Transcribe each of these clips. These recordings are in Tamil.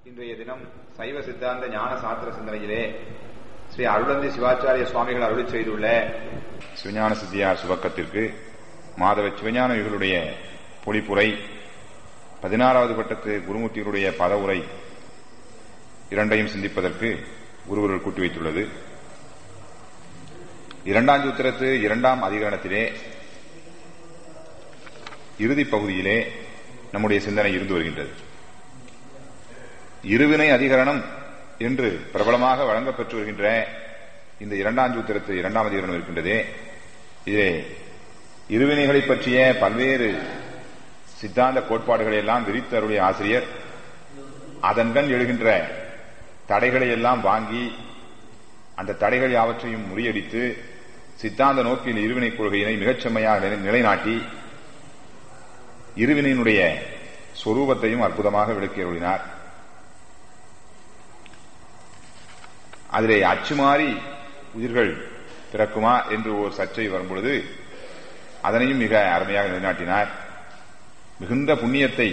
இன்றைய தினம் சைவ சித்தாந்த ஞான சாஸ்திர சிந்தனையிலே ஸ்ரீ அருளந்தி சிவாச்சாரிய சுவாமிகள் அருளி செய்துள்ள சிவஞான சித்தியார் சுபக்கத்திற்கு மாதவ சிவஞான இவர்களுடைய பொழிப்புரை பதினாறாவது பட்டத்து குருமூர்த்திகளுடைய பதவுரை இரண்டையும் சிந்திப்பதற்கு குருவர்கள் கூட்டி வைத்துள்ளது இரண்டாம் சூத்திரத்து இரண்டாம் அதிகரணத்திலே இறுதிப் பகுதியிலே நம்முடைய சிந்தனை இருந்து வருகின்றது இருவினை அதிகரணம் என்று பிரபலமாக வழங்கப்பெற்று வருகின்ற இந்த இரண்டாம் சூத்திரத்து இரண்டாம் அதிகரணம் இருக்கின்றதே இதிலே இருவினைகளை பற்றிய பல்வேறு சித்தாந்த கோட்பாடுகளை எல்லாம் விரித்து அருளிய ஆசிரியர் அதன்கண் எழுகின்ற தடைகளை எல்லாம் வாங்கி அந்த தடைகள் யாவற்றையும் முறியடித்து சித்தாந்த நோக்கில் இருவினை கொள்கையினை மிகச் செம்மையாக நிலைநாட்டி இருவினையினுடைய சொரூபத்தையும் அற்புதமாக விளக்கி அருளினார் அதிலே அச்சுமாறி உயிர்கள் பிறக்குமா என்று ஒரு சர்ச்சை வரும்பொழுது அதனையும் மிக அருமையாக நிலைநாட்டினார் மிகுந்த புண்ணியத்தை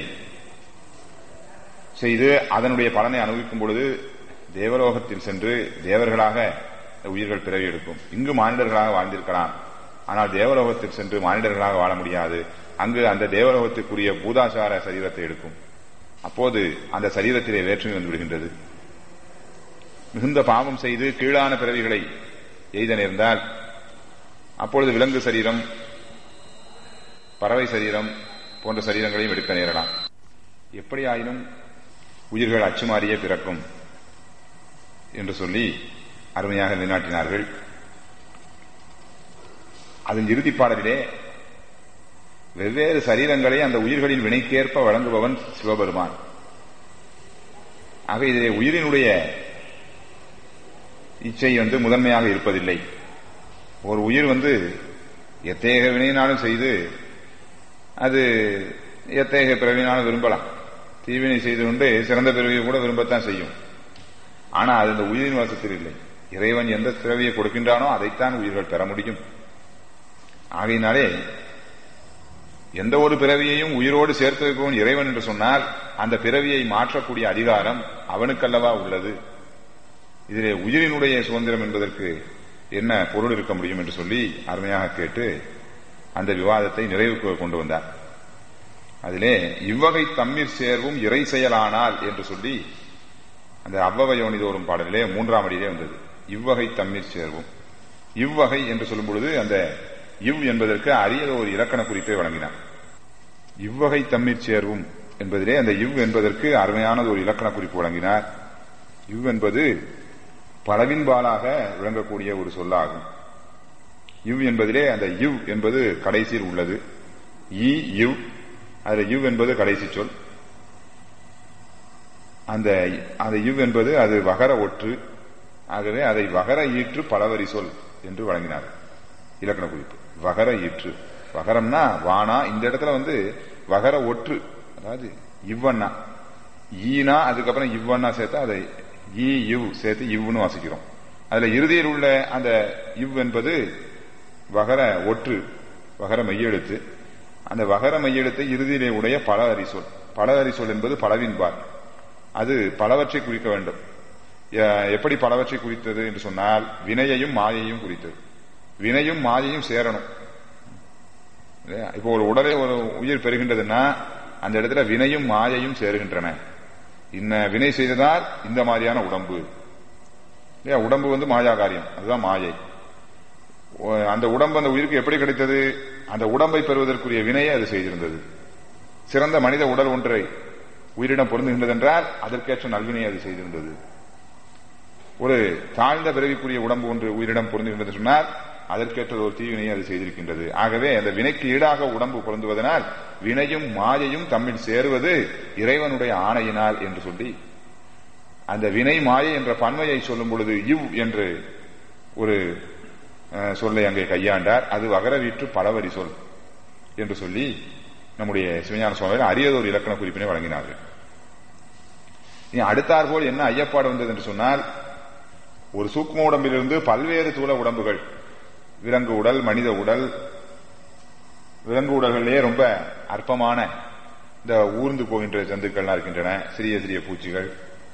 செய்து அதனுடைய பலனை அனுபவிக்கும் பொழுது தேவலோகத்தில் சென்று தேவர்களாக உயிர்கள் பிறவி எடுக்கும் இங்கு மானிடர்களாக வாழ்ந்திருக்கலாம் ஆனால் தேவலோகத்தில் சென்று மானிடர்களாக வாழ முடியாது அங்கு அந்த தேவலோகத்துக்குரிய பூதாசார சரீரத்தை எடுக்கும் அப்போது அந்த சரீரத்திலே வேற்றுமை வந்து விடுகின்றது மிகுந்த பாவம் செய்து கீழான பிறவிகளை எய்த நேர்ந்தால் அப்பொழுது விலங்கு சரீரம் பறவை சரீரம் போன்ற சரீரங்களையும் எடுக்க நேரலாம் எப்படி ஆயினும் உயிர்கள் அச்சுமாறியே பிறக்கும் என்று சொல்லி அருமையாக நிலைநாட்டினார்கள் அதன் இறுதிப் பாடலிலே வெவ்வேறு சரீரங்களை அந்த உயிர்களின் வினைக்கேற்ப வழங்குபவன் சிவபெருமான் ஆக இதிலே உயிரினுடைய இச்சை வந்து முதன்மையாக இருப்பதில்லை ஒரு உயிர் வந்து எத்தேக வினையினாலும் செய்து அது எத்தேக பிறவினாலும் விரும்பலாம் தீவினை செய்து கொண்டு சிறந்த பிறவியை கூட விரும்பத்தான் செய்யும் ஆனா அது இந்த உயிரின் வசத்தில் இல்லை இறைவன் எந்த பிறவியை கொடுக்கின்றானோ அதைத்தான் உயிர்கள் பெற முடியும் ஆகையினாலே எந்த ஒரு பிறவியையும் உயிரோடு சேர்த்து வைப்பவன் இறைவன் என்று சொன்னால் அந்த பிறவியை மாற்றக்கூடிய அதிகாரம் அவனுக்கல்லவா உள்ளது இதிலே உயிரினுடைய சுதந்திரம் என்பதற்கு என்ன பொருள் இருக்க முடியும் என்று சொல்லி அருமையாக கேட்டு அந்த விவாதத்தை நிறைவுக்கு கொண்டு வந்தார் அதிலே இவ்வகை தம்மீர் சேர்வும் இறை செயலானால் என்று சொல்லி அந்த அவ்வவயோனிதோறும் பாடலிலே மூன்றாம் அடியிலே வந்தது இவ்வகை தம்மீர் சேர்வும் இவ்வகை என்று சொல்லும் பொழுது அந்த இவ் என்பதற்கு அரியத ஒரு இலக்கண குறிப்பை வழங்கினார் இவ்வகை தம்மீர் சேர்வும் என்பதிலே அந்த இவ் என்பதற்கு அருமையானது ஒரு இலக்கண குறிப்பு வழங்கினார் இவ் என்பது பலவின்பாலாக விளங்கக்கூடிய ஒரு சொல்லாகும் இவ் என்பதிலே அந்த இவ் என்பது கடைசியில் உள்ளது இ இவ் அதில் இவ் என்பது கடைசி சொல் அந்த அந்த இவ் என்பது அது வகர ஒற்று ஆகவே அதை வகர ஈற்று பலவரி சொல் என்று வழங்கினார் இலக்கண குறிப்பு வகர ஈற்று வகரம்னா வானா இந்த இடத்துல வந்து வகர ஒற்று அதாவது இவ்வண்ணா ஈனா அதுக்கப்புறம் இவ்வண்ணா சேர்த்தா அதை ஈ இவ் சேர்த்து இவ்னு வாசிக்கிறோம் அதுல இறுதியில் உள்ள அந்த இவ் என்பது வகர ஒற்று வகர மையெழுத்து அந்த வகர மையெழுத்தை இறுதியிலே உடைய பல அரிசொல் பல அரிசொல் என்பது பலவின்பார் அது பலவற்றை குறிக்க வேண்டும் எப்படி பலவற்றை குறித்தது என்று சொன்னால் வினையையும் மாயையும் குறித்தது வினையும் மாயையும் சேரணும் இப்போ ஒரு உடலை ஒரு உயிர் பெறுகின்றதுன்னா அந்த இடத்துல வினையும் மாயையும் சேருகின்றன இன்ன வினை செய்ததால் இந்த மாதிரியான உடம்பு இல்லையா உடம்பு வந்து மாயா காரியம் அதுதான் மாயை அந்த உடம்பு அந்த உயிருக்கு எப்படி கிடைத்தது அந்த உடம்பை பெறுவதற்குரிய வினையை அது செய்திருந்தது சிறந்த மனித உடல் ஒன்றை உயிரிடம் பொருந்துகின்றது என்றால் அதற்கேற்ற நல்வினை அது செய்திருந்தது ஒரு தாழ்ந்த பிறவிக்குரிய உடம்பு ஒன்று உயிரிடம் பொருந்துகின்றது சொன்னால் அதற்கேற்ற ஒரு தீவினையை அது செய்திருக்கின்றது ஆகவே அந்த வினைக்கு ஈடாக உடம்பு பொருந்துவதனால் வினையும் மாயையும் தம்மில் சேருவது இறைவனுடைய ஆணையினால் என்று சொல்லி அந்த வினை மாயை என்ற பன்மையை சொல்லும் பொழுது இவ் என்று ஒரு சொல்லை அங்கே கையாண்டார் அது வகர வீற்று பலவரி சொல் என்று சொல்லி நம்முடைய சிவஞான சுவாமிகள் அரியதொரு இலக்கண குறிப்பினை வழங்கினார்கள் இனி அடுத்தார் போல் என்ன ஐயப்பாடு வந்தது என்று சொன்னால் ஒரு சூக்ம உடம்பிலிருந்து பல்வேறு தூள உடம்புகள் விலங்கு உடல் மனித உடல் விலங்கு உடல்களிலே ரொம்ப அற்பமான இந்த ஊர்ந்து போகின்ற ஜந்துக்கள்லாம் இருக்கின்றன சிறிய சிறிய பூச்சிகள்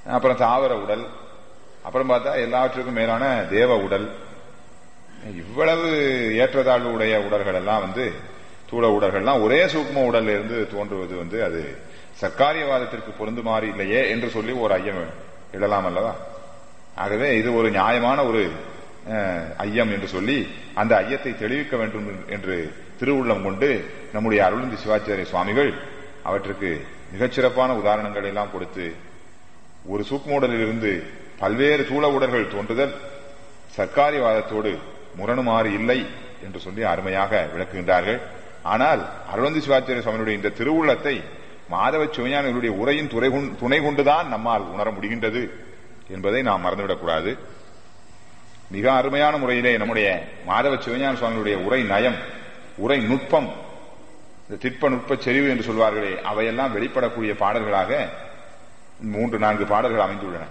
அப்புறம் தாவர உடல் அப்புறம் பார்த்தா எல்லாவற்றுக்கும் மேலான தேவ உடல் இவ்வளவு ஏற்றத்தாழ்வு உடைய உடல்கள் எல்லாம் வந்து தூள உடல்கள்லாம் ஒரே சூக்ம உடல்ல இருந்து தோன்றுவது வந்து அது சர்க்காரியவாதத்திற்கு பொருந்துமாறு இல்லையே என்று சொல்லி ஒரு ஐயம் இடலாம் அல்லவா ஆகவே இது ஒரு நியாயமான ஒரு அஹ், ஐயம் என்று சொல்லி அந்த ஐயத்தை தெளிவிக்க வேண்டும் என்று திருவுள்ளம் கொண்டு நம்முடைய அருளந்தி சிவாச்சாரிய சுவாமிகள் அவற்றுக்கு மிகச்சிறப்பான உதாரணங்கள் எல்லாம் கொடுத்து ஒரு சூக்மூடலில் இருந்து பல்வேறு தூள உடல்கள் தோன்றுதல் சர்க்காரியவாதத்தோடு முரணுமாறு இல்லை என்று சொல்லி அருமையாக விளக்குகின்றார்கள் ஆனால் அருளந்தி சிவாச்சாரிய சுவாமியுடைய இந்த திருவுள்ளத்தை மாதவ சிவஞானிகளுடைய உரையின் துறை கொண்- துணை கொண்டுதான் நம்மால் உணர முடிகின்றது என்பதை நாம் மறந்துவிடக்கூடாது மிக அருமையான முறையிலே நம்முடைய மாதவ சிவஞான சுவாமியுடைய உரை நயம் உரை நுட்பம் இந்த திட்ப நுட்ப செறிவு என்று சொல்வார்களே அவையெல்லாம் வெளிப்படக்கூடிய பாடல்களாக மூன்று நான்கு பாடல்கள் அமைந்துள்ளன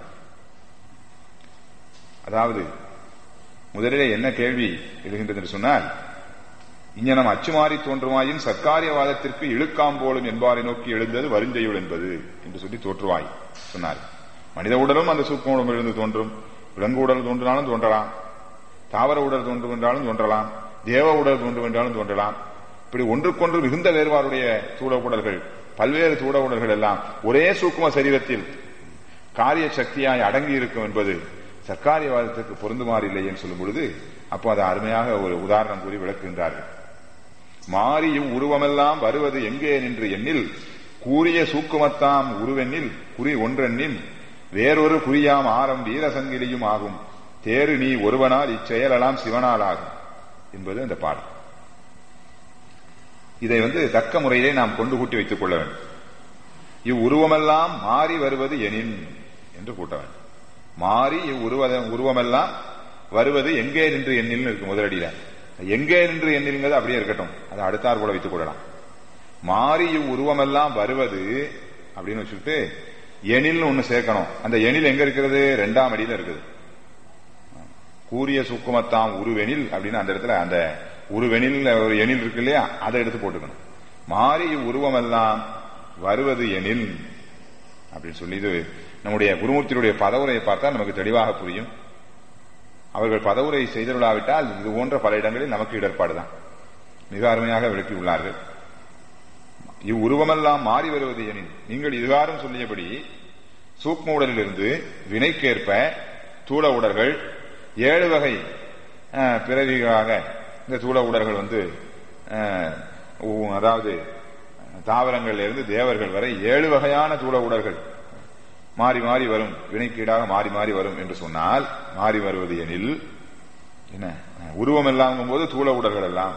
அதாவது முதலிலே என்ன கேள்வி எழுகின்றது என்று சொன்னால் இங்ஙனம் அச்சுமாறி தோன்றுமாயின் சர்க்காரியவாதத்திற்கு இழுக்காம்போலும் என்பாரை நோக்கி எழுந்தது வருஞ்செயுள் என்பது என்று சொல்லி தோற்றுவாய் சொன்னார் மனித உடலும் அந்த சூக்ம உடம்பிலிருந்து தோன்றும் விலங்கு உடல் தோன்றினாலும் தோன்றலாம் தாவர உடல் தோன்றும் என்றாலும் தோன்றலாம் தேவ உடல் தோன்றும் என்றாலும் தோன்றலாம் இப்படி ஒன்றுக்கொன்று மிகுந்த வேறுபாடுடைய தூட உடல்கள் பல்வேறு தூட உடல்கள் எல்லாம் ஒரே சூக்கும சரீரத்தில் காரிய சக்தியாய் அடங்கி இருக்கும் என்பது சர்க்காரியவாதத்துக்கு பொருந்துமாறு இல்லை என்று சொல்லும் பொழுது அப்போ அதை அருமையாக ஒரு உதாரணம் கூறி விளக்குகின்றார்கள் மாறி உருவமெல்லாம் வருவது எங்கே நின்று எண்ணில் கூறிய சூக்குமத்தாம் உருவெண்ணில் குறி ஒன்றெண்ணில் வேறொரு குறியாம் ஆரம் வீரசங்கிலியும் ஆகும் தேறு நீ ஒருவனால் இச்செயலெல்லாம் சிவனால் ஆகும் என்பது அந்த பாடல் இதை வந்து தக்க முறையிலே நாம் கொண்டு கூட்டி வைத்துக் கொள்ள வேண்டும் இவ்வுருவமெல்லாம் மாறி வருவது எனின் என்று கூட்ட வேண்டும் மாறி இவ்வுருவ உருவமெல்லாம் வருவது எங்கே நின்று எண்ணில் இருக்கு முதலடியில எங்கே நின்று எண்ணில்ங்கிறது அப்படியே இருக்கட்டும் அதை அடுத்தார் கூட வைத்துக் கொள்ளலாம் மாறி இவ்வுருவமெல்லாம் வருவது அப்படின்னு வச்சுக்கிட்டு எணில்னு ஒண்ணு சேர்க்கணும் அந்த எணில் எங்க இருக்கிறது ரெண்டாம் அடியில இருக்குது கூறிய சுக்குமத்தாம் உருவெனில் அப்படின்னு அந்த இடத்துல அந்த உருவெனில் ஒரு எணில் இருக்கு இல்லையா அதை எடுத்து போட்டுக்கணும் மாறி உருவமெல்லாம் வருவது எனில் அப்படின்னு சொல்லி இது நம்முடைய குருமூர்த்தியுடைய பதவுரையை பார்த்தா நமக்கு தெளிவாக புரியும் அவர்கள் பதவுரை செய்துள்ளாவிட்டால் இது போன்ற பல இடங்களில் நமக்கு இடர்பாடுதான் மிக அருமையாக விளக்கியுள்ளார்கள் இவ்வுருவமெல்லாம் மாறி வருவது எனில் நீங்கள் இதுகாரும் சொல்லியபடி சூக்ம உடலிலிருந்து வினைக்கேற்ப தூள உடல்கள் ஏழு வகை அஹ், பிறவிகளாக இந்த தூள உடல்கள் வந்து அஹ், உ- அதாவது தாவரங்கள்ல இருந்து தேவர்கள் வரை ஏழு வகையான தூள உடல்கள் மாறி மாறி வரும் வினைக்கீடாக மாறி மாறி வரும் என்று சொன்னால் மாறி வருவது எனில் என்ன அஹ், உருவம் எல்லாம் போது தூள உடல்கள் எல்லாம்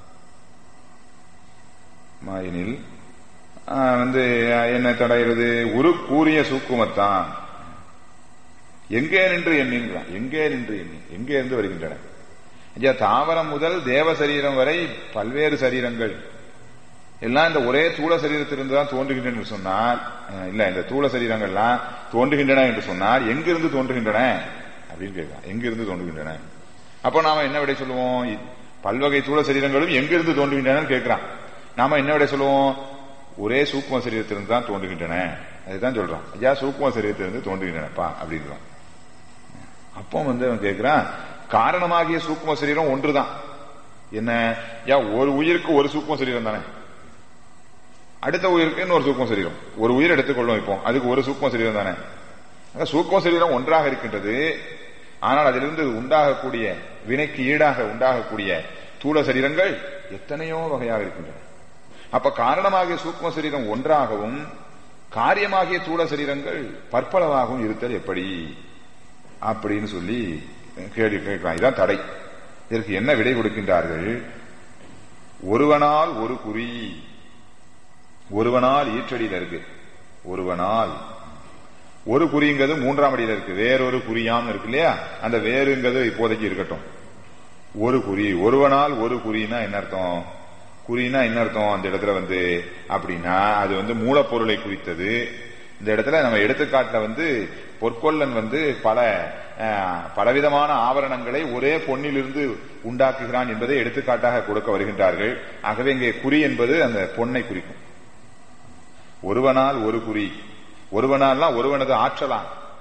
மாயினில் ஆஹ், வந்து அஹ், என்ன தடைகிறது உரு கூறிய சூக்குமத்தான் எங்கே நின்று எண்ணின்றான் எங்கே நின்று எண்ணி எங்கே இருந்து வருகின்றன ஐயா தாவரம் முதல் தேவ சரீரம் வரை பல்வேறு சரீரங்கள் எல்லாம் இந்த ஒரே தூள சரீரத்திலிருந்து தான் தோன்றுகின்றன என்று சொன்னால் அஹ், இல்ல இந்த தூள சரீரங்கள்லாம் தோன்றுகின்றன என்று சொன்னால் எங்கிருந்து தோன்றுகின்றன அப்படின்னு கேட்கலாம் எங்கிருந்து தோன்றுகின்றன அப்போ நாம என்ன விடை சொல்லுவோம் இ- பல்வகை தூள சரீரங்களும் எங்கிருந்து தோன்றுகின்றன கேட்கிறான் நாம என்ன விடை சொல்லுவோம் ஒரே சூக்கும சரீரத்திலிருந்து தான் தோன்றுகின்றன அதுதான் சொல்றான் ஐயா சூக்கும சரீரத்திலிருந்து தோன்றுகின்றனப்பா அப்படின்றான் அப்போ வந்து அவன் கேட்கிறான் காரணமாகிய சூக்கும சரீரம் ஒன்றுதான் என்ன யா ஒரு உயிருக்கு ஒரு சூக்கும சரீரம் தானே அடுத்த உயிருக்கு இன்னொரு சூக்கும சரீரம் ஒரு உயிர் எடுத்துக்கொள்ளும் இப்போ அதுக்கு ஒரு சூக்கும சரீரம் தானே ஆக சூக்கும சரீரம் ஒன்றாக இருக்கின்றது ஆனால் அதிலிருந்து உண்டாகக்கூடிய வினைக்கு ஈடாக உண்டாகக்கூடிய தூள சரீரங்கள் எத்தனையோ வகையாக இருக்கின்றன அப்ப காரணமாகிய சூக்ம சரீரம் ஒன்றாகவும் காரியமாகிய தூள சரீரங்கள் பற்பளவாகவும் இருத்தல் எப்படி அப்படின்னு சொல்லி கேள்வி கேட்கலாம் இதான் தடை இதற்கு என்ன விடை கொடுக்கின்றார்கள் ஒருவனால் ஒரு குறி ஒருவனால் ஈற்றடியில் இருக்கு ஒருவனால் ஒரு குறிங்கிறது மூன்றாம் அடியில இருக்கு வேறொரு குறியாம் இருக்கு இல்லையா அந்த வேறுங்கிறது இப்போதைக்கு இருக்கட்டும் ஒரு குறி ஒருவனால் ஒரு குறினா என்ன அர்த்தம் குறினா என்ன அர்த்தம் அந்த இடத்துல வந்து அப்படின்னா அது வந்து மூலப்பொருளை குறித்தது இந்த இடத்துல நம்ம எடுத்துக்காட்டுல வந்து பொற்கொல்லன் வந்து பல அஹ், பலவிதமான ஆவரணங்களை ஒரே பொன்னிலிருந்து உண்டாக்குகிறான் என்பதை எடுத்துக்காட்டாக கொடுக்க வருகின்றார்கள் ஆகவே இங்கே குறி என்பது அந்த பொன்னை குறிக்கும் ஒருவனால் ஒரு குறி ஒருவனால்னா ஒருவனது ஆற்றலாம்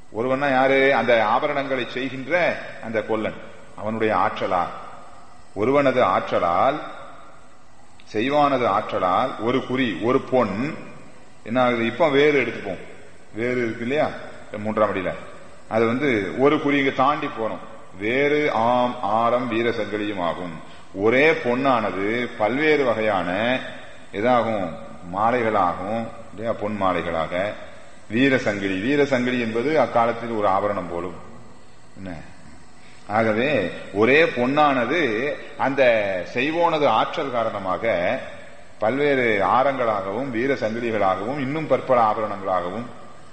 ஒருவன்னா யாரு அந்த ஆபரணங்களை செய்கின்ற அந்த கொல்லன் அவனுடைய ஆற்றலால் ஒருவனது ஆற்றலால் செய்வானது ஆற்றலால் ஒரு குறி ஒரு பொன் என்ன ஆகுது இப்ப வேறு எடுத்துப்போம் வேறு இருக்கு இல்லையா மூன்றாம் அடியில அது வந்து ஒரு குறி இங்க தாண்டி போனோம் வேறு ஆம் ஆரம் வீர சங்கிலியும் ஆகும் ஒரே பொன்னானது பல்வேறு வகையான இதாகும் மாலைகளாகும் இல்லையா பொன் மாலைகளாக வீர சங்கிலி வீர சங்கிலி என்பது அக்காலத்தில் ஒரு ஆபரணம் போலும் என்ன ஆகவே ஒரே பொன்னானது அந்த செய்வோனது ஆற்றல் காரணமாக பல்வேறு ஆரங்களாகவும் வீர சங்கிலிகளாகவும் இன்னும் பற்பல ஆபரணங்களாகவும்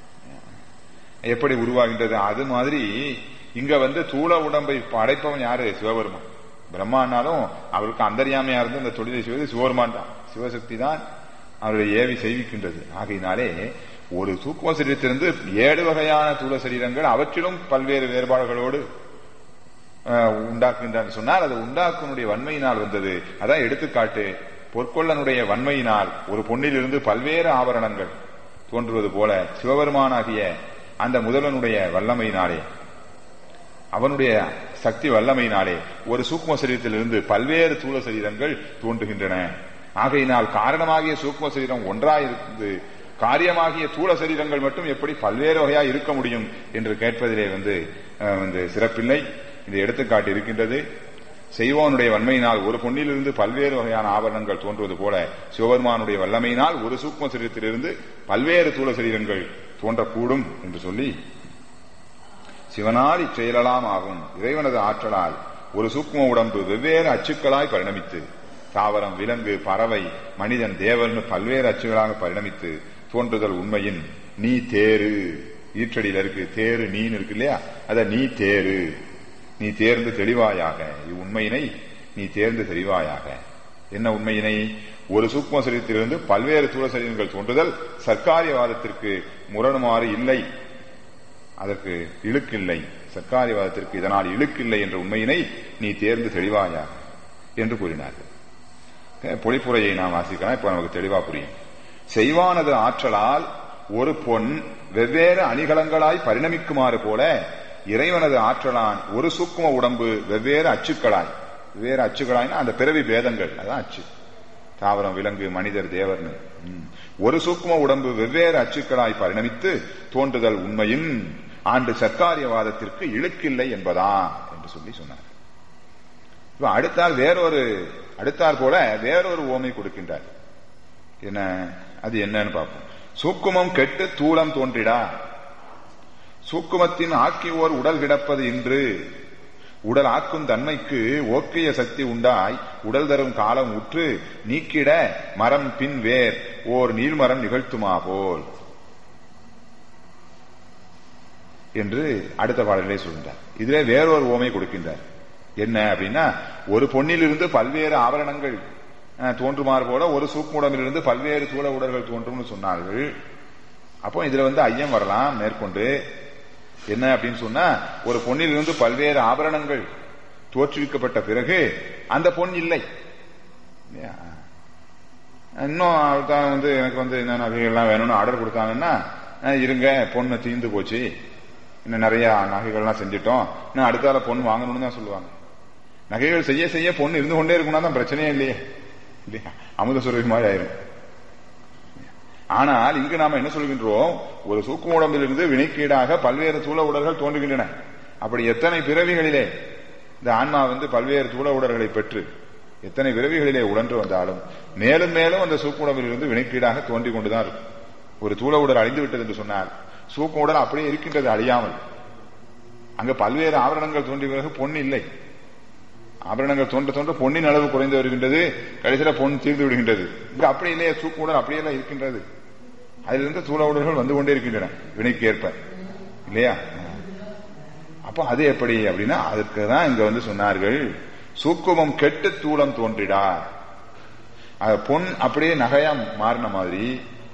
எப்படி உருவாகின்றது அது மாதிரி இங்க வந்து தூள உடம்பை படைப்பவன் யாரு சிவபெருமான் பிரம்மானாலும் அவருக்கு அந்தரியாமையா இருந்து இந்த தொழிலை செய்வது சிவபெருமான் தான் சிவசக்தி தான் அவருடைய ஏவி செய்விக்கின்றது ஆகையினாலே ஒரு தூக்குவ சரீரத்திலிருந்து ஏழு வகையான தூள சரீரங்கள் அவற்றிலும் பல்வேறு வேறுபாடுகளோடு உண்டாக்குகின்றான் சொன்னால் அது உண்டாக்குனுடைய வன்மையினால் வந்தது அதான் எடுத்துக்காட்டு பொற்கொள்ளனுடைய வன்மையினால் ஒரு பொன்னிலிருந்து பல்வேறு ஆபரணங்கள் தோன்றுவது போல சிவபெருமானாகிய அந்த முதல்வனுடைய வல்லமையினாலே அவனுடைய சக்தி வல்லமையினாலே ஒரு சூக்ம சரீரத்திலிருந்து பல்வேறு தூள சரீரங்கள் தோன்றுகின்றன ஆகையினால் காரணமாகிய சூக்ம சரீரம் ஒன்றாயிருந்து காரியமாகிய தூள சரீரங்கள் மட்டும் எப்படி பல்வேறு வகையா இருக்க முடியும் என்று கேட்பதிலே வந்து வந்து சிறப்பில்லை இந்த எடுத்துக்காட்டு இருக்கின்றது செய்வோனுடைய வன்மையினால் ஒரு பொன்னிலிருந்து பல்வேறு வகையான ஆபரணங்கள் தோன்றுவது போல சிவபெருமானுடைய வல்லமையினால் ஒரு சூக்ம சரீரத்திலிருந்து பல்வேறு தூள சரீரங்கள் தோன்றக்கூடும் என்று சொல்லி சிவனால் இச்செயலலாம் ஆகும் இறைவனது ஆற்றலால் ஒரு சூக்ம உடம்பு வெவ்வேறு அச்சுக்களாய் பரிணமித்து தாவரம் விலங்கு பறவை மனிதன் தேவன் பல்வேறு அச்சுகளாக பரிணமித்து தோன்றுதல் உண்மையின் நீ தேரு ஈற்றடியில் இருக்கு தேரு நீன் இருக்கு இல்லையா அத நீ தேரு நீ தேர்ந்து தெளிவாயாக இவ்வுண்மையினை நீ தேர்ந்து தெளிவாயாக என்ன உண்மையினை ஒரு சூக்ம சரீரத்திலிருந்து பல்வேறு தூள சரீரங்கள் தோன்றுதல் சர்க்காரியவாதத்திற்கு முரணுமாறு இல்லை அதற்கு இழுக்கில்லை சர்க்காரியவாதத்திற்கு இதனால் இழுக்கில்லை என்ற உண்மையினை நீ தேர்ந்து தெளிவாயாக என்று கூறினார்கள் பொழிப்புரையை நாம் வாசிக்கலாம் இப்ப நமக்கு தெளிவா புரியும் செய்வானது ஆற்றலால் ஒரு பொன் வெவ்வேறு அணிகலங்களாய் பரிணமிக்குமாறு போல இறைவனது ஆற்றலான் ஒரு சூக்கும உடம்பு வெவ்வேறு அச்சுக்களாய் வெவ்வேறு அச்சுக்களாய்னா அந்த பிறவி பேதங்கள் அதான் அச்சு தாவரம் விலங்கு மனிதர் தேவர்னு ஒரு சூக்கும உடம்பு வெவ்வேறு அச்சுக்களாய் பரிணமித்து தோன்றுதல் உண்மையின் ஆண்டு சர்க்காரியவாதத்திற்கு இழுக்கில்லை என்பதா என்று சொல்லி சொன்னார் இப்ப அடுத்தால் வேறொரு அடுத்தார் போல வேறொரு ஓமை கொடுக்கின்றார் என்ன அது என்னன்னு பார்ப்போம் சூக்குமம் கெட்டு தூளம் தோன்றிடா சூக்குமத்தின் ஆக்கியோர் உடல் கிடப்பது இன்று உடல் ஆக்கும் தன்மைக்கு ஓக்கிய சக்தி உண்டாய் உடல் தரும் காலம் உற்று நீக்கிட மரம் பின் வேர் ஓர் நீள்மரம் நிகழ்த்துமா போல் என்று அடுத்த பாடலே சொல்கின்றார் இதிலே வேறொரு ஓமை கொடுக்கின்றார் என்ன அப்படின்னா ஒரு பொன்னிலிருந்து பல்வேறு ஆபரணங்கள் தோன்றுமாறு போல ஒரு சூக்குடமிலிருந்து பல்வேறு தூள உடல்கள் தோன்றும்னு சொன்னார்கள் அப்போ இதுல வந்து ஐயம் வரலாம் மேற்கொண்டு என்ன அப்படின்னு சொன்னா ஒரு பொன்னிலிருந்து பல்வேறு ஆபரணங்கள் தோற்றுவிக்கப்பட்ட பிறகு அந்த பொன் இல்லை இன்னும் அவர்தான் வந்து எனக்கு வந்து என்ன நகைகள்லாம் வேணும்னு ஆர்டர் கொடுத்தாங்கன்னா இருங்க பொண்ணு தீந்து போச்சு இன்னும் நிறைய நகைகள்லாம் செஞ்சிட்டோம் இன்னும் அடுத்தால பொண்ணு வாங்கணும்னு தான் சொல்லுவாங்க நகைகள் செய்ய செய்ய பொண்ணு இருந்து கொண்டே இருக்கும்னா தான் பிரச்சனையே இல்லையே இல்லையா அமுத சுரவி மாதிரி ஆயிரும் ஆனால் இங்கு நாம என்ன சொல்கின்றோம் ஒரு சூக்கும உடம்பிலிருந்து வினைக்கீடாக பல்வேறு தூள உடல்கள் தோன்றுகின்றன அப்படி எத்தனை பிறவிகளிலே இந்த ஆன்மா வந்து பல்வேறு தூள உடல்களை பெற்று எத்தனை பிறவிகளிலே உழன்று வந்தாலும் மேலும் மேலும் அந்த சூக்கு உடம்பிலிருந்து வினைக்கீடாக தோன்றிக் கொண்டுதான் இருக்கும் ஒரு தூள உடல் அழிந்து விட்டது என்று சொன்னால் சூக்கு உடல் அப்படியே இருக்கின்றது அழியாமல் அங்க பல்வேறு ஆபரணங்கள் தோன்றிய பிறகு பொன் இல்லை ஆபரணங்கள் தோன்ற தோன்ற பொன்னின் அளவு குறைந்து வருகின்றது கடைசியில பொன் தீர்ந்து விடுகின்றது இங்க அப்படி இல்லையே சூக்கு உடல் அப்படியே இருக்கின்றது அதிலிருந்து தூள உடல்கள் வந்து கொண்டே இருக்கின்றன வினைக்கு ஏற்ப இல்லையா அப்போ அது எப்படி அப்படின்னா அதற்கு தான் இங்க வந்து சொன்னார்கள் சூக்குமம் கெட்டு தூளம் தோன்றிடா பொன் அப்படியே நகையா மாறின மாதிரி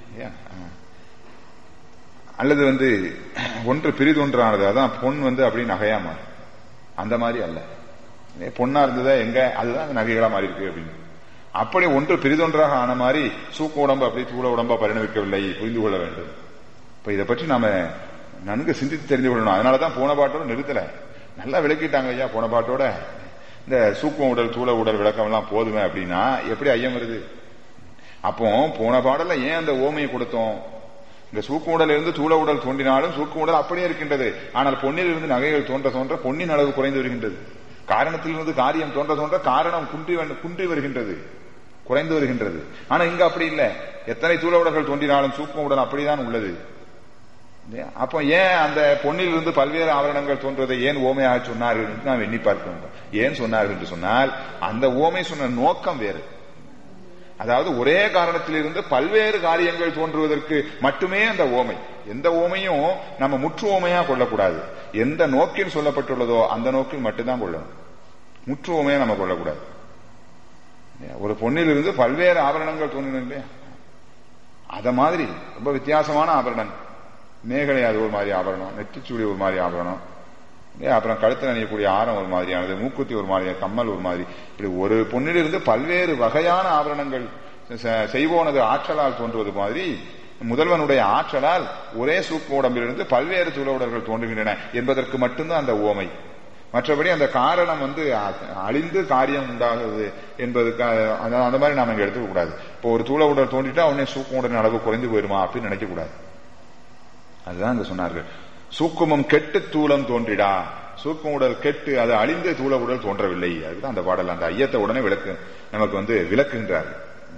அல்லது வந்து ஒன்று பிரிதொன்றானது அதான் பொன் வந்து அப்படி நகையா மாறும் அந்த மாதிரி அல்ல பொண்ணா இருந்ததா எங்க அதுதான் நகைகளா மாறி இருக்கு அப்படின்னு அப்படி ஒன்று பிரிதொன்றாக ஆன மாதிரி சூக்க உடம்பு அப்படி தூள உடம்பா பரிணமிக்கவில்லை புரிந்து கொள்ள வேண்டும் இப்ப இதை பற்றி நாம நன்கு சிந்தித்து தெரிந்து கொள்ளணும் அதனாலதான் போன பாட்டோட நிறுத்தல நல்லா விளக்கிட்டாங்க ஐயா போன பாட்டோட இந்த சூக்கும உடல் தூள உடல் விளக்கம் எல்லாம் போதுமே அப்படின்னா எப்படி ஐயம் வருது அப்போ போன பாடல்ல ஏன் அந்த ஓமையை கொடுத்தோம் இந்த சூக்கு உடல் இருந்து தூள உடல் தோன்றினாலும் சூக்கு உடல் அப்படியே இருக்கின்றது ஆனால் பொன்னில் இருந்து நகைகள் தோன்ற தோன்ற பொன்னின் அளவு குறைந்து வருகின்றது காரணத்திலிருந்து காரியம் தோன்ற தோன்ற காரணம் குன்றி வந்து- குன்றி வருகின்றது குறைந்து வருகின்றது ஆனா இங்க அப்படி இல்ல எத்தனை தூள உடல்கள் தோன்றினாலும் சூக்கும் உடல் அப்படிதான் உள்ளது இல்லையா? அப்போ ஏன் அந்த பொன்னில் இருந்து பல்வேறு ஆவரணங்கள் தோன்றுவதை ஏன் ஓமையாக சொன்னார்கள் என்று நாம் எண்ணி பார்க்க வேண்டும் ஏன் சொன்னார்கள் என்று சொன்னால் அந்த ஓமை சொன்ன நோக்கம் வேறு அதாவது ஒரே காரணத்திலிருந்து பல்வேறு காரியங்கள் தோன்றுவதற்கு மட்டுமே அந்த ஓமை எந்த ஓமையும் நம்ம முற்று ஓமையா கொள்ளக்கூடாது எந்த நோக்கில் சொல்லப்பட்டுள்ளதோ அந்த நோக்கில் மட்டும்தான் கொள்ளணும் முற்று ஓமையா நம்ம கொள்ளக்கூடாது ஒரு பொன்னிலிருந்து பல்வேறு ஆபரணங்கள் தோன்றின இல்லையா அத மாதிரி ரொம்ப வித்தியாசமான ஆபரணம் மேகலை அது ஒரு மாதிரி ஆபரணம் நெற்றிச்சூடி ஒரு மாதிரி ஆபரணம் இல்லையா? அப்புறம் கழுத்தில் அணியக்கூடிய ஆரம் ஒரு மாதிரியானது மூக்குத்தி ஒரு மாதிரி கம்மல் ஒரு மாதிரி இப்படி ஒரு பொன்னிலிருந்து பல்வேறு வகையான ஆபரணங்கள் செ- செய்வோனது ஆற்றலால் தோன்றுவது மாதிரி முதல்வனுடைய ஆற்றலால் ஒரே சூக்கு உடம்பிலிருந்து பல்வேறு துள உடல்கள் தோன்றுகின்றன என்பதற்கு மட்டும்தான் அந்த ஓமை மற்றபடி அந்த காரணம் வந்து அ- அழிந்து காரியம் உண்டாகுது என்பதுக்கு அ- அந்த- அந்த மாதிரி நாம இங்க எடுத்துக்க கூடாது இப்போ ஒரு தூள உடல் தோன்றிட்டா உடனே சூக்கு உடலின் அளவு குறைந்து போயிருமா அப்படின்னு நினைக்க கூடாது அதுதான் இங்க சொன்னார்கள் சூக்குமம் கெட்டு தூளம் தோன்றிடா சூக்கும் உடல் கெட்டு அது அழிந்து தூள உடல் தோன்றவில்லை அதுதான் அந்த பாடல் அந்த ஐயத்தை உடனே விளக்கு நமக்கு வந்து விளக்குகின்றார்கள்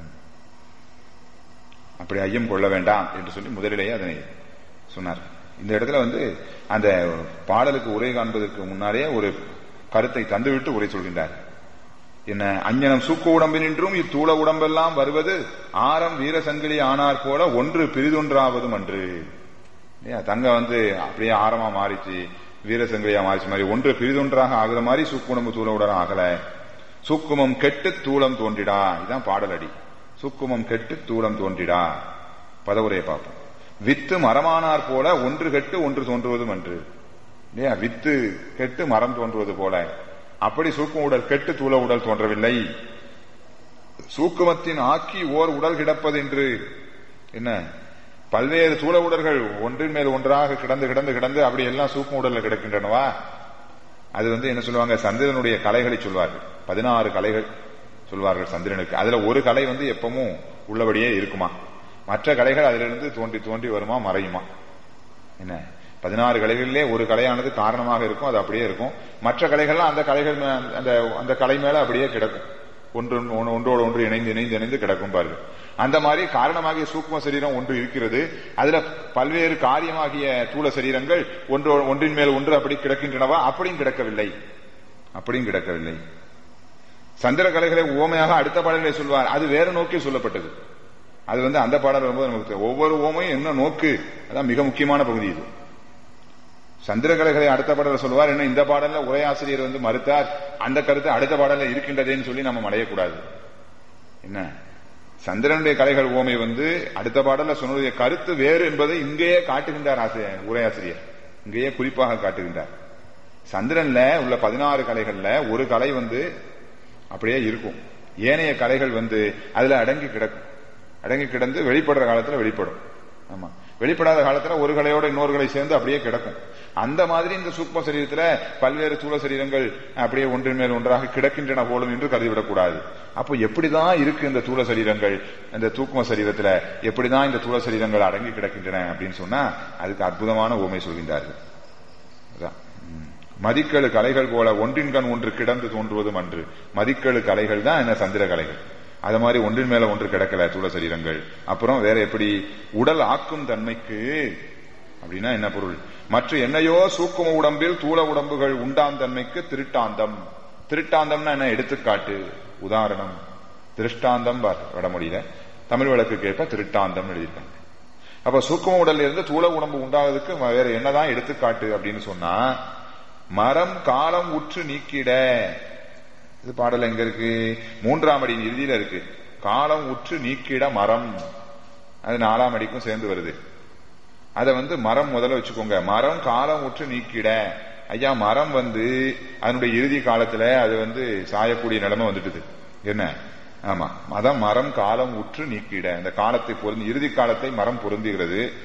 அப்படி ஐயம் கொள்ள வேண்டாம் என்று சொல்லி முதலிலேயே அதனை சொன்னார் இந்த இடத்துல வந்து அந்த பாடலுக்கு உரை காண்பதற்கு முன்னாலே ஒரு கருத்தை தந்துவிட்டு உரை சொல்கின்றார் என்ன அஞ்ஞனம் சூக்க உடம்பினின்றும் இத்தூள உடம்பெல்லாம் வருவது ஆரம் வீரசங்கிலி ஆனார் போல ஒன்று பிரிதொன்றாவதும் அன்று இல்லையா தங்க வந்து அப்படியே ஆரமா மாறிச்சு வீரசங்கிலியா மாறிச்சு மாதிரி ஒன்று பிரிதொன்றாக ஆகுற மாதிரி சூக்குடம்பு தூள உடலும் ஆகல சூக்குமம் கெட்டு தூளம் தோன்றிடா இதுதான் பாடலடி சூக்குமம் கெட்டு தூளம் தோன்றிடா பதவுரையை பார்ப்போம் வித்து மரமானார் போல ஒன்று கெட்டு ஒன்று தோன்றுவதும் அன்று இல்லையா வித்து கெட்டு மரம் தோன்றுவது போல அப்படி சூக்கும் உடல் கெட்டு தூள உடல் தோன்றவில்லை சூக்குமத்தின் ஆக்கி ஓர் உடல் கிடப்பது என்று என்ன பல்வேறு தூள உடல்கள் ஒன்றின் மேல் ஒன்றாக கிடந்து கிடந்து கிடந்து அப்படி எல்லாம் சூக்கும் உடல்ல கிடக்கின்றனவா அது வந்து என்ன சொல்லுவாங்க சந்திரனுடைய கலைகளை சொல்வார்கள் பதினாறு கலைகள் சொல்வார்கள் சந்திரனுக்கு அதுல ஒரு கலை வந்து எப்பவும் உள்ளபடியே இருக்குமா மற்ற கலைகள் அதிலிருந்து தோன்றி தோன்றி வருமா மறையுமா என்ன பதினாறு கலைகளிலே ஒரு கலையானது காரணமாக இருக்கும் அது அப்படியே இருக்கும் மற்ற கலைகள்லாம் அந்த கலைகள் மே- அந்த அந்த கலை மேல அப்படியே கிடக்கும் ஒன்று ஒன்று- ஒன்றோடு ஒன்று இணைந்து இணைந்து இணைந்து கிடக்கும் பாருங்க அந்த மாதிரி காரணமாகிய சூக்ம சரீரம் ஒன்று இருக்கிறது அதுல பல்வேறு காரியமாகிய தூள சரீரங்கள் ஒன்று ஒன்றின் மேல் ஒன்று அப்படி கிடக்கின்றனவா அப்படியும் கிடக்கவில்லை அப்படியும் கிடக்கவில்லை சந்திர கலைகளை உவமையாக அடுத்த பாடலிலே சொல்வார் அது வேற நோக்கில் சொல்லப்பட்டது அது வந்து அந்த பாடல் வரும்போது நமக்கு தெரியும். ஒவ்வொரு ஓமையும் என்ன நோக்கு அதான் மிக முக்கியமான பகுதி இது சந்திரகலைகளை அடுத்த பாடல சொல்லுவார் என்ன இந்த பாடல்ல உரையாசிரியர் வந்து மறுத்தார் அந்த கருத்து அடுத்த பாடல்ல இருக்கின்றதேன்னு சொல்லி நம்ம அடையக்கூடாது என்ன சந்திரனுடைய கலைகள் ஓமை வந்து அடுத்த பாடல்ல சொன்னதுடைய கருத்து வேறு என்பதை இங்கேயே காட்டுகின்றார் ஆசிரியர் உரையாசிரியர் இங்கேயே குறிப்பாக காட்டுகின்றார் சந்திரன்ல உள்ள பதினாறு கலைகள்ல ஒரு கலை வந்து அப்படியே இருக்கும் ஏனைய கலைகள் வந்து அதுல அடங்கி கிடக்கும் அடங்கி கிடந்து வெளிப்படுற காலத்துல வெளிப்படும் ஆமா வெளிப்படாத காலத்துல ஒரு கலையோட இன்னொரு கலை சேர்ந்து அப்படியே கிடக்கும் அந்த மாதிரி இந்த சூக்ம சரீரத்துல பல்வேறு தூள சரீரங்கள் அப்படியே ஒன்றின் மேல் ஒன்றாக கிடக்கின்றன போலும் என்று கருதிவிடக்கூடாது அப்போ எப்படிதான் இருக்கு இந்த தூள சரீரங்கள் இந்த தூக்ம சரீரத்துல எப்படிதான் இந்த தூள சரீரங்கள் அடங்கி கிடக்கின்றன அப்படின்னு சொன்னா அதுக்கு அற்புதமான உவமை சொல்கின்றார்கள் அதான். ம். மதிக்கெழு கலைகள் போல ஒன்றின் கண் ஒன்று கிடந்து தோன்றுவதும் அன்று மதிக்கெழு கலைகள் தான் என்ன சந்திர கலைகள் அது மாதிரி ஒன்றின் மேல ஒன்று கிடக்கல தூள சரீரங்கள் அப்புறம் வேற எப்படி உடல் ஆக்கும் தன்மைக்கு அப்படின்னா என்ன பொருள் மற்ற என்னையோ சூக்கும உடம்பில் தூள உடம்புகள் உண்டாம் தன்மைக்கு திருட்டாந்தம் திருட்டாந்தம்னா என்ன எடுத்துக்காட்டு உதாரணம் திருஷ்டாந்தம் பார் வடமொழியில தமிழ் வழக்கு கேட்ப திருட்டாந்தம் எழுதியிருக்காங்க அப்ப சூக்கும உடல்ல இருந்து தூள உடம்பு உண்டாவதுக்கு வேற என்னதான் எடுத்துக்காட்டு அப்படின்னு சொன்னா மரம் காலம் உற்று நீக்கிட இது பாடல் எங்க இருக்கு மூன்றாம் அடியின் இறுதியில இருக்கு காலம் உற்று நீக்கிட மரம் அது நாலாம் அடிக்கும் சேர்ந்து வருது அத வந்து மரம் முதல்ல வச்சுக்கோங்க மரம் காலம் உற்று நீக்கிட ஐயா மரம் வந்து அதனுடைய இறுதி காலத்துல அது வந்து சாயக்கூடிய நிலைமை வந்துட்டுது என்ன ஆமா அதான் மரம் காலம் உற்று நீக்கிட இந்த காலத்தை பொருந்தி இறுதி காலத்தை மரம் பொருந்துகிறது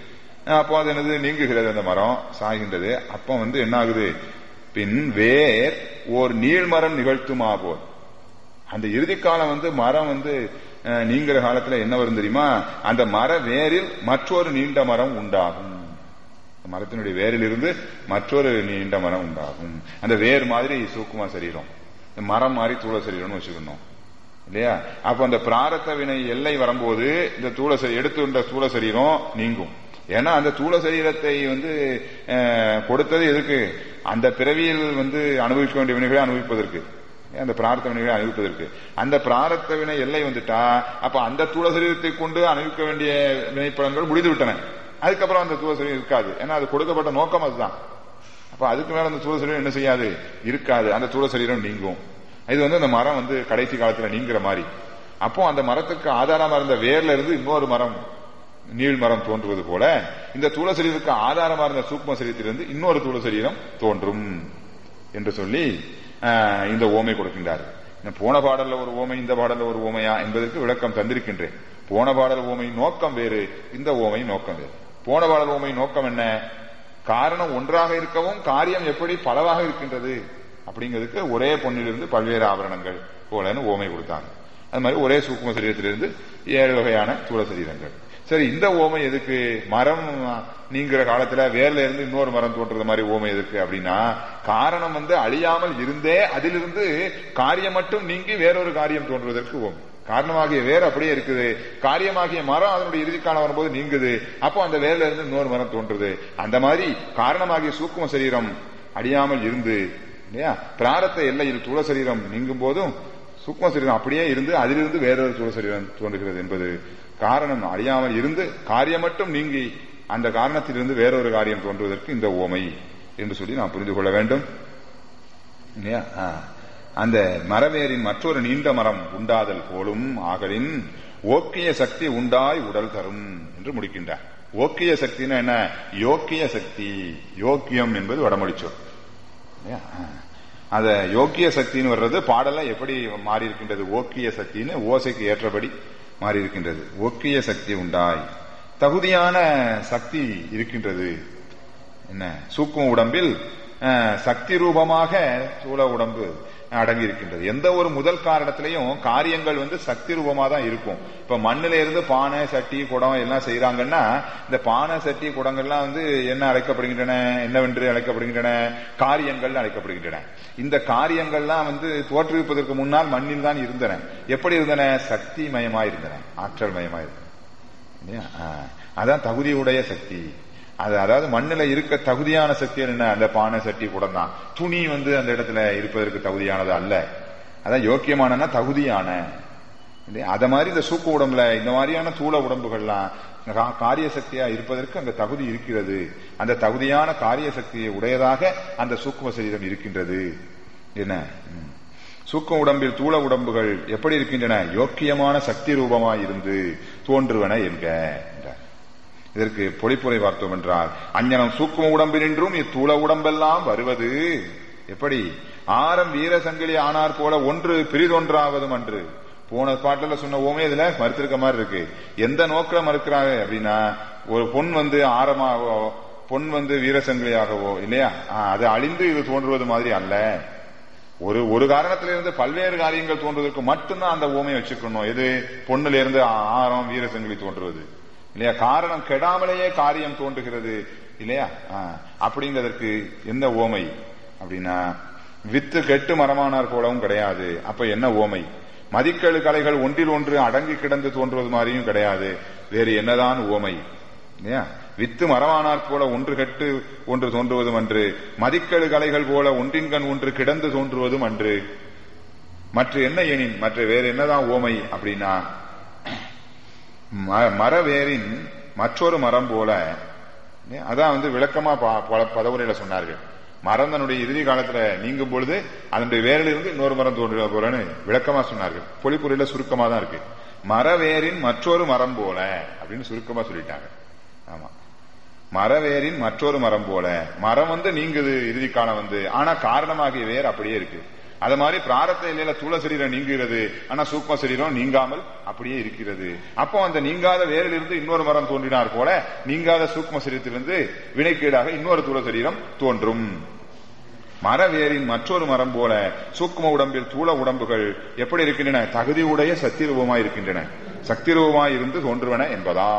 அப்போ அது என்னது நீங்குகிறது அந்த மரம் சாகின்றது அப்போ வந்து என்ன ஆகுது பின் வேர் ஓர் நீள்மரம் நிகழ்த்துமா போல் அந்த இறுதி காலம் வந்து மரம் வந்து அஹ், நீங்கிற காலத்துல என்ன வரும் தெரியுமா அந்த மர வேரில் மற்றொரு நீண்ட மரம் உண்டாகும் மரத்தினுடைய வேரில் இருந்து மற்றொரு நீண்ட மரம் உண்டாகும் அந்த வேர் மாதிரி சூக்குமா சரீரம் இந்த மரம் மாதிரி தூள சரீரம்னு வச்சுக்கணும் இல்லையா அப்ப அந்த பிராரத்த வினை எல்லை வரும்போது இந்த தூள சரி எடுத்து வந்த தூள சரீரம் நீங்கும் ஏன்னா அந்த தூள சரீரத்தை வந்து அஹ், கொடுத்தது எதுக்கு அந்த பிறவியில் வந்து அனுபவிக்க வேண்டிய வினைகளை அனுபவிப்பதற்கு அந்த பிரார்த்த வினைகளை அனுபவிப்பதற்கு அந்த பிராரத்த வினை எல்லை வந்துட்டா அப்ப அந்த தூள சரீரத்தை கொண்டு அனுபவிக்க வேண்டிய வினைப்பலன்கள் முடிந்து விட்டன அதுக்கப்புறம் அந்த தூள சரீரம் இருக்காது ஏன்னா அது கொடுக்கப்பட்ட நோக்கம் அதுதான் அப்ப அதுக்கு மேல அந்த தூள சரீரம் என்ன செய்யாது இருக்காது அந்த தூள சரீரம் நீங்கும் இது வந்து அந்த மரம் வந்து கடைசி காலத்துல நீங்கிற மாதிரி அப்போ அந்த மரத்துக்கு ஆதாரமா இருந்த வேர்ல இருந்து இன்னொரு மரம் நீள் மரம் தோன்றுவது போல இந்த தூள சரீரத்துக்கு ஆதாரமா இருந்த சூக்ம சரீரத்திலிருந்து இன்னொரு தூள சரீரம் தோன்றும் என்று சொல்லி ஆஹ், இந்த ஓமை கொடுக்கின்றார் இந்த போன பாடல்ல ஒரு ஓமை இந்த பாடல்ல ஒரு ஓமையா என்பதற்கு விளக்கம் தந்திருக்கின்றேன் போன பாடல் ஓமை நோக்கம் வேறு இந்த ஓமை நோக்கம் வேறு போன பாடல் ஓமை நோக்கம் என்ன காரணம் ஒன்றாக இருக்கவும் காரியம் எப்படி பலவாக இருக்கின்றது அப்படிங்கிறதுக்கு ஒரே பொன்னிலிருந்து பல்வேறு ஆபரணங்கள் போலன்னு ஓமை கொடுத்தாங்க அது மாதிரி ஒரே சூக்ம சரீரத்திலிருந்து ஏழு வகையான தூள சரீரங்கள் சரி இந்த ஓமை எதுக்கு மரம் நீங்கிற காலத்துல வேர்ல இருந்து இன்னொரு மரம் தோன்றது மாதிரி ஓமை எதுக்கு அப்படின்னா காரணம் வந்து அழியாமல் இருந்தே அதிலிருந்து காரியம் மட்டும் நீங்கி வேறொரு காரியம் தோன்றுவதற்கு ஓமை காரணமாகிய வேர் அப்படியே இருக்குது காரியமாகிய மரம் அதனுடைய இறுதி காலம் வரும்போது நீங்குது அப்போ அந்த வேர்ல இருந்து இன்னொரு மரம் தோன்றுது அந்த மாதிரி காரணமாகிய சூக்கும சரீரம் அழியாமல் இருந்து இல்லையா பிராரத்த எல்லையில் தூள சரீரம் நீங்கும் போதும் சூக்ம சரீரம் அப்படியே இருந்து அதிலிருந்து வேறொரு தூள சரீரம் தோன்றுகிறது என்பது காரணம் அழியாமல் இருந்து காரியம் மட்டும் நீங்கி அந்த காரணத்திலிருந்து வேறொரு காரியம் தோன்றுவதற்கு இந்த ஓமை என்று சொல்லி நாம் புரிந்து கொள்ள வேண்டும் இல்லையா ஆ. அந்த மரவேரின் மற்றொரு நீண்ட மரம் உண்டாதல் போலும் ஆகலின் ஓக்கிய சக்தி உண்டாய் உடல் தரும் என்று முடிக்கின்றார் ஓக்கிய சக்தின்னா என்ன யோக்கிய சக்தி யோக்கியம் என்பது வடமொழி சொல் இல்லையா? ஆ. அத யோக்கிய சக்தின்னு வர்றது பாடல எப்படி மாறி இருக்கின்றது ஓக்கிய சக்தின்னு ஓசைக்கு ஏற்றபடி மாறி இருக்கின்றது ஓக்கிய சக்தி உண்டாய் தகுதியான சக்தி இருக்கின்றது என்ன சூக்கும உடம்பில் அஹ், சக்தி ரூபமாக சூழ உடம்பு அடங்கி இருக்கின்றது எந்த ஒரு முதல் காரணத்திலையும் காரியங்கள் வந்து சக்தி ரூபமா தான் இருக்கும் இப்ப மண்ணுல இருந்து பானை சட்டி குடம் எல்லாம் செய்யறாங்கன்னா இந்த பானை சட்டி குடங்கள்லாம் வந்து என்ன அழைக்கப்படுகின்றன என்னவென்று அழைக்கப்படுகின்றன காரியங்கள் அழைக்கப்படுகின்றன இந்த காரியங்கள்லாம் வந்து தோற்றுவிப்பதற்கு முன்னால் மண்ணில் தான் இருந்தன எப்படி இருந்தன சக்தி மயமா இருந்தன ஆற்றல் மயமா இருந்தன இல்லையா? ஆ. அதான் தகுதியுடைய சக்தி அது அதாவது மண்ணுல இருக்க தகுதியான சக்தி என்ன அந்த பானை சட்டி கூட தான் துணி வந்து அந்த இடத்துல இருப்பதற்கு தகுதியானது அல்ல அதான் யோக்கியமானன்னா தகுதியான இல்லையா? அத மாதிரி இந்த சூக்கு உடம்புல இந்த மாதிரியான தூள உடம்புகள்லாம் கா- காரிய சக்தியா இருப்பதற்கு அங்க தகுதி இருக்கிறது அந்த தகுதியான காரிய சக்தியை உடையதாக அந்த சூக்கும சரீரம் இருக்கின்றது என்ன ம். சூக்க உடம்பில் தூள உடம்புகள் எப்படி இருக்கின்றன யோக்கியமான சக்தி ரூபமாய் இருந்து தோன்றுவன என்க என்றார். இதற்கு பொழிப்புரை பார்த்தோம் என்றால் அஞ்ஞனம் சூக்கும உடம்பினின்றும் இத்தூள உடம்பெல்லாம் வருவது எப்படி ஆரம் வீர சங்கிலி ஆனார் போல ஒன்று பிரிதொன்றாவதும் அன்று போன பாட்டுல சொன்ன ஓமே இதுல மறுத்திருக்க மாதிரி இருக்கு எந்த நோக்கில மறுக்கிறாங்க அப்படின்னா ஒரு பொன் வந்து ஆரமாகவோ பொன் வந்து வீரசங்கிலியாகவோ இல்லையா ஆ, அது அழிந்து இது தோன்றுவது மாதிரி அல்ல ஒரு ஒரு காரணத்திலிருந்து பல்வேறு காரியங்கள் தோன்றுவதற்கு மட்டும்தான் அந்த ஓமை வச்சுக்கணும் எது பொண்ணுல இருந்து ஆரம் வீரசங்கிலி தோன்றுவது இல்லையா காரணம் கெடாமலேயே காரியம் தோன்றுகிறது இல்லையா ஆ, அப்படிங்கிறதற்கு எந்த ஓமை அப்படின்னா வித்து கெட்டு மரமானார் போலவும் கிடையாது அப்ப என்ன ஓமை மதிக்கெழு கலைகள் ஒன்றில் ஒன்று அடங்கி கிடந்து தோன்றுவது மாதிரியும் கிடையாது வேறு என்னதான் ஓமை இல்லையா வித்து மரமானார் போல ஒன்று கெட்டு ஒன்று தோன்றுவதும் அன்று மதிக்கெழு கலைகள் போல ஒன்றின்கண் ஒன்று கிடந்து தோன்றுவதும் அன்று மற்ற என்ன எனின் மற்ற வேற என்னதான் ஓமை அப்படின்னா ம- மரவேரின் மற்றொரு மரம் போல இல்லையா? அதான் வந்து விளக்கமா ப- ப- பதவுரையில சொன்னார்கள் மரம் தன்னுடைய இறுதி காலத்துல நீங்கும் பொழுது அதனுடைய வேரில் இருந்து இன்னொரு மரம் தோன்றுவ போலன்னு விளக்கமா சொன்னார்கள் பொழிப்புரையில சுருக்கமா தான் இருக்கு மரவேரின் மற்றொரு மரம் போல அப்படின்னு சுருக்கமா சொல்லிட்டாங்க ஆமா மரவேரின் மற்றொரு மரம் போல மரம் வந்து நீங்குது இறுதி காலம் வந்து ஆனா காரணமாகிய வேர் அப்படியே இருக்கு அது மாதிரி பிராரத்த இல்லையில தூள சரீரம் நீங்குகிறது ஆனா சூக்ம சரீரம் நீங்காமல் அப்படியே இருக்கிறது அப்போ அந்த நீங்காத வேரிலிருந்து இன்னொரு மரம் தோன்றினார் போல நீங்காத சூக்ம சரீரத்திலிருந்து வினைக்கீடாக இன்னொரு தூள சரீரம் தோன்றும் மரவேரின் மற்றொரு மரம் போல சூக்ம உடம்பில் தூள உடம்புகள் எப்படி இருக்கின்றன தகுதியுடைய சத்திரூபமாய் இருக்கின்றன சக்திரூபமாய் இருந்து தோன்றுவன என்பதா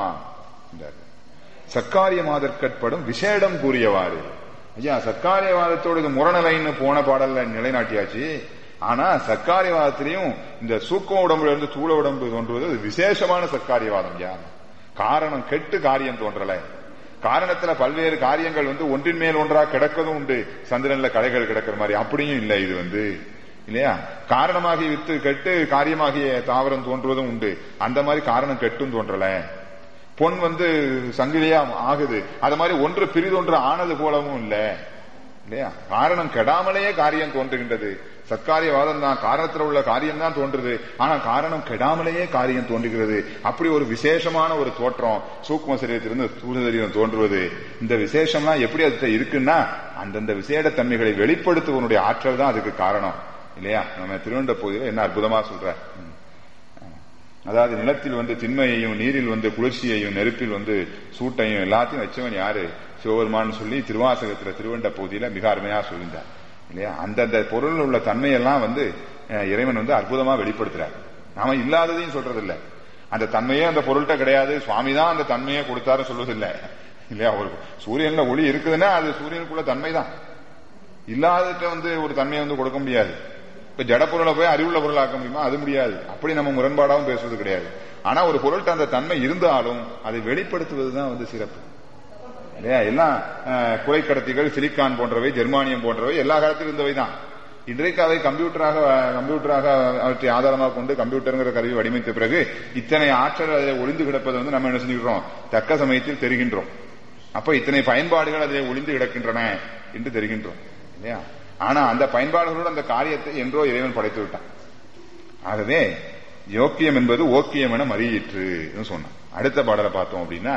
சர்க்காரியமாதற்கட்படும் விசேடம் கூறியவாறு ஐயா சர்க்காரியவாதத்தோடு இது முரணலைன்னு போன பாடல்ல நிலைநாட்டியாச்சு ஆனா சர்க்காரியவாதத்திலையும் இந்த சூக்ம உடம்புல இருந்து தூள உடம்பு தோன்றுவது அது விசேஷமான சர்க்காரியவாதம் யா காரணம் கெட்டு காரியம் தோன்றல காரணத்துல பல்வேறு காரியங்கள் வந்து ஒன்றின் மேல் ஒன்றா கிடக்கதும் உண்டு சந்திரன்ல கலைகள் கிடக்கிற மாதிரி அப்படியும் இல்லை இது வந்து இல்லையா காரணமாகி வித்து கெட்டு காரியமாகிய தாவரம் தோன்றுவதும் உண்டு அந்த மாதிரி காரணம் கெட்டும் தோன்றல பொன் வந்து சங்கிலியா ஆகுது அது மாதிரி ஒன்று பிரிதொன்று ஆனது போலவும் இல்ல இல்லையா காரணம் கெடாமலேயே காரியம் தோன்றுகின்றது சத்காரியவாதம் தான் காரணத்தில் உள்ள காரியம் தான் தோன்றுது ஆனா காரணம் கெடாமலேயே காரியம் தோன்றுகிறது அப்படி ஒரு விசேஷமான ஒரு தோற்றம் சூக்ம சரீரத்திலிருந்து ஸ்தூல சரீரம் தோன்றுவது இந்த விசேஷம்லாம் எப்படி அது இருக்குன்னா அந்தந்த விசேட தன்மைகளை வெளிப்படுத்துவனுடைய ஆற்றல் தான் அதுக்கு காரணம் இல்லையா நம்ம திருவண்ட பகுதியில் என்ன அற்புதமா சொல்ற அதாவது நிலத்தில் வந்து திண்மையையும் நீரில் வந்து குளிர்ச்சியையும் நெருப்பில் வந்து சூட்டையும் எல்லாத்தையும் வச்சவன் யாரு சிவபெருமான் சொல்லி திருவாசகத்துல திருவண்ட பகுதியில மிக அருமையா சொல்லியிருந்தார் இல்லையா அந்தந்த பொருள் உள்ள தன்மையெல்லாம் வந்து இறைவன் வந்து அற்புதமா வெளிப்படுத்துறார் நாம இல்லாததையும் சொல்றது இல்ல அந்த தன்மையே அந்த பொருள்கிட்ட கிடையாது சுவாமி தான் அந்த தன்மையை கொடுத்தாரு சொல்வதில்லை இல்லையா ஒரு சூரியன்ல ஒளி இருக்குதுன்னா அது சூரியனுக்குள்ள தன்மை தான் இல்லாதத வந்து ஒரு தன்மையை வந்து கொடுக்க முடியாது இப்ப ஜட பொருளை போய் அறிவுள்ள பொருள் ஆக்க முடியுமா அது முடியாது அப்படி நம்ம முரண்பாடாவும் பேசுவது கிடையாது ஆனா ஒரு பொருள்கிட்ட அந்த தன்மை இருந்தாலும் அதை வெளிப்படுத்துவதுதான் வந்து சிறப்பு இல்லையா எல்லாம் குறைக்கடத்திகள் சிலிக்கான் போன்றவை ஜெர்மானியம் போன்றவை எல்லா காலத்திலும் இருந்தவை தான் இன்றைக்கு அவை கம்ப்யூட்டராக கம்ப்யூட்டராக அவற்றை ஆதாரமாக கொண்டு கம்ப்யூட்டருங்கிற கருவி வடிவமைத்த பிறகு இத்தனை ஆற்றல் அதில் ஒளிந்து கிடப்பதை வந்து நம்ம என்ன செஞ்சுக்கிறோம் தக்க சமயத்தில் தெரிகின்றோம் அப்ப இத்தனை பயன்பாடுகள் அதில் ஒளிந்து கிடக்கின்றன என்று தெரிகின்றோம் இல்லையா ஆனா அந்த பயன்பாடுகளோடு அந்த காரியத்தை என்றோ இறைவன் படைத்து விட்டான் ஆகவே யோக்கியம் என்பது ஓக்கியம் என மறியிற்று சொன்னான் அடுத்த பாடலை பார்த்தோம் அப்படின்னா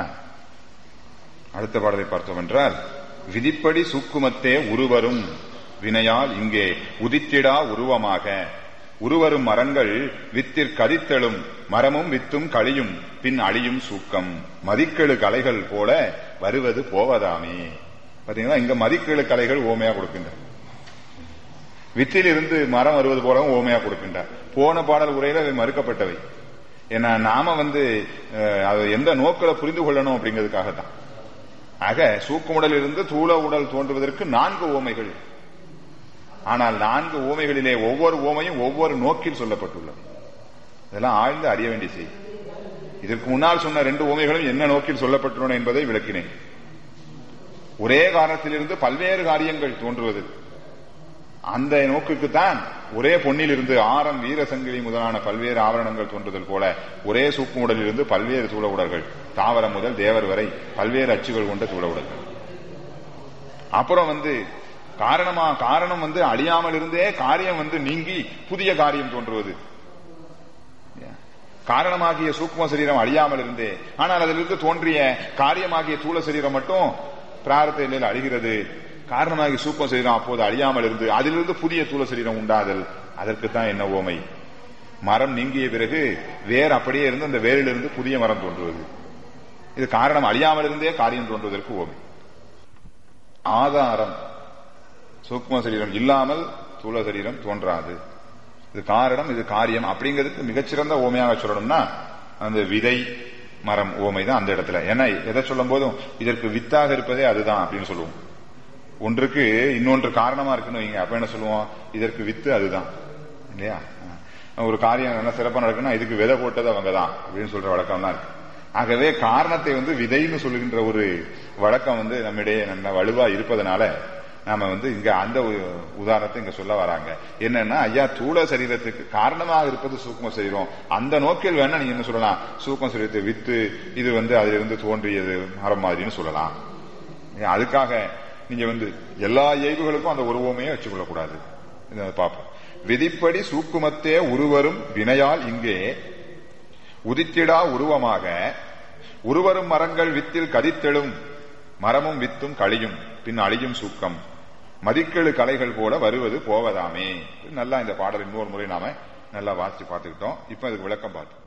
அடுத்த பாடலை பார்த்தோம் என்றால் விதிப்படி சூக்குமத்தே உருவரும் வினையால் இங்கே உதித்திடா உருவமாக உருவரும் மரங்கள் வித்திற் கதித்தெழும் மரமும் வித்தும் களியும் பின் அழியும் சூக்கம் மதிக்கெழு கலைகள் போல வருவது போவதாமே பாத்தீங்களா இங்க மதிக்கெழு கலைகள் ஓமையா கொடுக்கின்றன வித்தில் இருந்து மரம் வருவது போலவும் ஓமையா கொடுக்கின்றார் போன பாடல் உரையில அவை மறுக்கப்பட்டவை ஏன்னா நாம வந்து அது எந்த நோக்கில புரிந்து கொள்ளணும் அப்படிங்கிறதுக்காக தான் ஆக சூக்குமுடல் இருந்து தூள உடல் தோன்றுவதற்கு நான்கு ஓமைகள் ஆனால் நான்கு ஓமைகளிலே ஒவ்வொரு ஓமையும் ஒவ்வொரு நோக்கில் சொல்லப்பட்டுள்ளது இதெல்லாம் ஆழ்ந்து அறிய வேண்டிய செய்தி இதற்கு முன்னால் சொன்ன ரெண்டு ஓமைகளும் என்ன நோக்கில் சொல்லப்பட்டுள்ளன என்பதை விளக்கினேன் ஒரே காரணத்திலிருந்து பல்வேறு காரியங்கள் தோன்றுவது அந்த நோக்குக்கு தான் ஒரே பொன்னில் இருந்து ஆரம் வீரசங்கிலி முதலான பல்வேறு ஆவரணங்கள் தோன்றுதல் போல ஒரே சூப்பு உடலில் இருந்து பல்வேறு தூள உடல்கள் தாவரம் முதல் தேவர் வரை பல்வேறு அச்சுகள் கொண்ட தூள உடல்கள் அப்புறம் வந்து காரணமா காரணம் வந்து அழியாமல் இருந்தே காரியம் வந்து நீங்கி புதிய காரியம் தோன்றுவது காரணமாகிய சூக்ம சரீரம் அழியாமல் இருந்தே ஆனால் அதிலிருந்து தோன்றிய காரியமாகிய தூள சரீரம் மட்டும் பிராரத்த நிலையில் அழிகிறது காரணமாகி சூப்ப சரீரம் அப்போது அழியாமல் இருந்து அதிலிருந்து புதிய தூள சரீரம் உண்டாதல் அதற்கு தான் என்ன ஓமை மரம் நீங்கிய பிறகு வேர் அப்படியே இருந்து அந்த வேரிலிருந்து புதிய மரம் தோன்றுவது இது காரணம் அழியாமல் இருந்தே காரியம் தோன்றுவதற்கு ஓமை ஆதாரம் சூக்ம சரீரம் இல்லாமல் தூள சரீரம் தோன்றாது இது காரணம் இது காரியம் அப்படிங்கிறதுக்கு மிகச்சிறந்த ஓமையாக சொல்லணும்னா அந்த விதை மரம் ஓமை தான் அந்த இடத்துல ஏன்னா எதை சொல்லும் போதும் இதற்கு வித்தாக இருப்பதே அதுதான் அப்படின்னு சொல்லுவோம் ஒன்றுக்கு இன்னொன்று காரணமா இருக்குன்னு வைங்க அப்ப என்ன சொல்லுவோம் இதற்கு வித்து அதுதான் இல்லையா ஒரு காரியம் என்ன சிறப்பா நடக்குன்னா இதுக்கு விதை போட்டது அவங்க தான் அப்படின்னு சொல்ற வழக்கம் தான் இருக்கு ஆகவே காரணத்தை வந்து விதைன்னு சொல்லுகின்ற ஒரு வழக்கம் வந்து நம்மிடையே நல்ல வலுவா இருப்பதனால நாம வந்து இங்க அந்த உதாரணத்தை இங்க சொல்ல வராங்க என்னன்னா ஐயா தூள சரீரத்துக்கு காரணமாக இருப்பது சூக்ம சரீரம் அந்த நோக்கில் வேணா நீங்க என்ன சொல்லலாம் சூக்ம சரீரத்தை வித்து இது வந்து அதிலிருந்து தோன்றியது மரம் மாதிரின்னு சொல்லலாம் அதுக்காக நீங்க வந்து எல்லா இயல்புகளுக்கும் அந்த உருவமையே வச்சுக்கொள்ள கூடாது பார்ப்போம் விதிப்படி சூக்குமத்தே உருவரும் வினையால் இங்கே உதித்திடா உருவமாக உருவரும் மரங்கள் வித்தில் கதித்தெழும் மரமும் வித்தும் களியும் பின் அழியும் சூக்கம் மதிக்கெழு கலைகள் போல வருவது போவதாமே நல்லா இந்த பாடல் இன்னொரு முறை நாம நல்லா வாசிச்சு பார்த்துக்கிட்டோம் இப்ப அதுக்கு விளக்கம் பார்த்தோம்